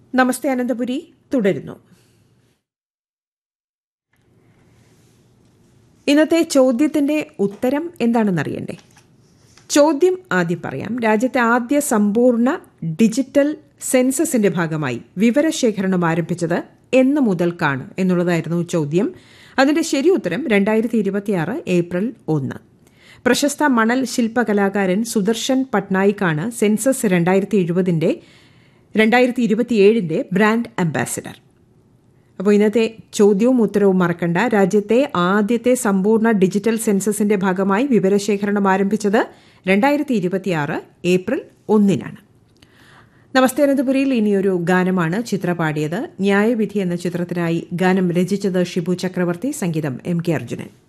നമസ്തേ അനന്തപുരി തുടരുന്നു ഇന്നത്തെ ചോദ്യത്തിന്റെ ഉത്തരം എന്താണെന്നറിയണ്ടേ ചോദ്യം ആദ്യം പറയാം രാജ്യത്തെ ആദ്യ സമ്പൂർണ്ണ ഡിജിറ്റൽ സെൻസസിന്റെ ഭാഗമായി വിവരശേഖരണം ആരംഭിച്ചത് എന്ന് മുതൽക്കാണ് എന്നുള്ളതായിരുന്നു ചോദ്യം അതിന്റെ ശരി ഉത്തരം രണ്ടായിരത്തി ഇരുപത്തിയാറ് ഏപ്രിൽ ഒന്ന് പ്രശസ്ത മണൽ ശില്പകലാകാരൻ സുദർശൻ പട്നായിക്കാണ് സെൻസസ് രണ്ടായിരത്തി എഴുപതിന്റെ രണ്ടായിരത്തി ഇരുപത്തിയേഴിന്റെ ബ്രാൻഡ് അംബാസിഡർ അപ്പോൾ ഇന്നത്തെ ചോദ്യവും ഉത്തരവും മറക്കണ്ട രാജ്യത്തെ ആദ്യത്തെ സമ്പൂർണ്ണ ഡിജിറ്റൽ സെൻസസിന്റെ ഭാഗമായി വിവരശേഖരണം ആരംഭിച്ചത് രണ്ടായിരത്തി ഇരുപത്തിയാറ് ഏപ്രിൽ ഒന്നിനാണ് നമസ്തേ അനന്തപുരിയിൽ ഇനിയൊരു ഗാനമാണ് ചിത്ര പാടിയത് ന്യായവിധി എന്ന ചിത്രത്തിനായി ഗാനം രചിച്ചത് ഷിബു ചക്രവർത്തി സംഗീതം എം കെ അർജുനൻ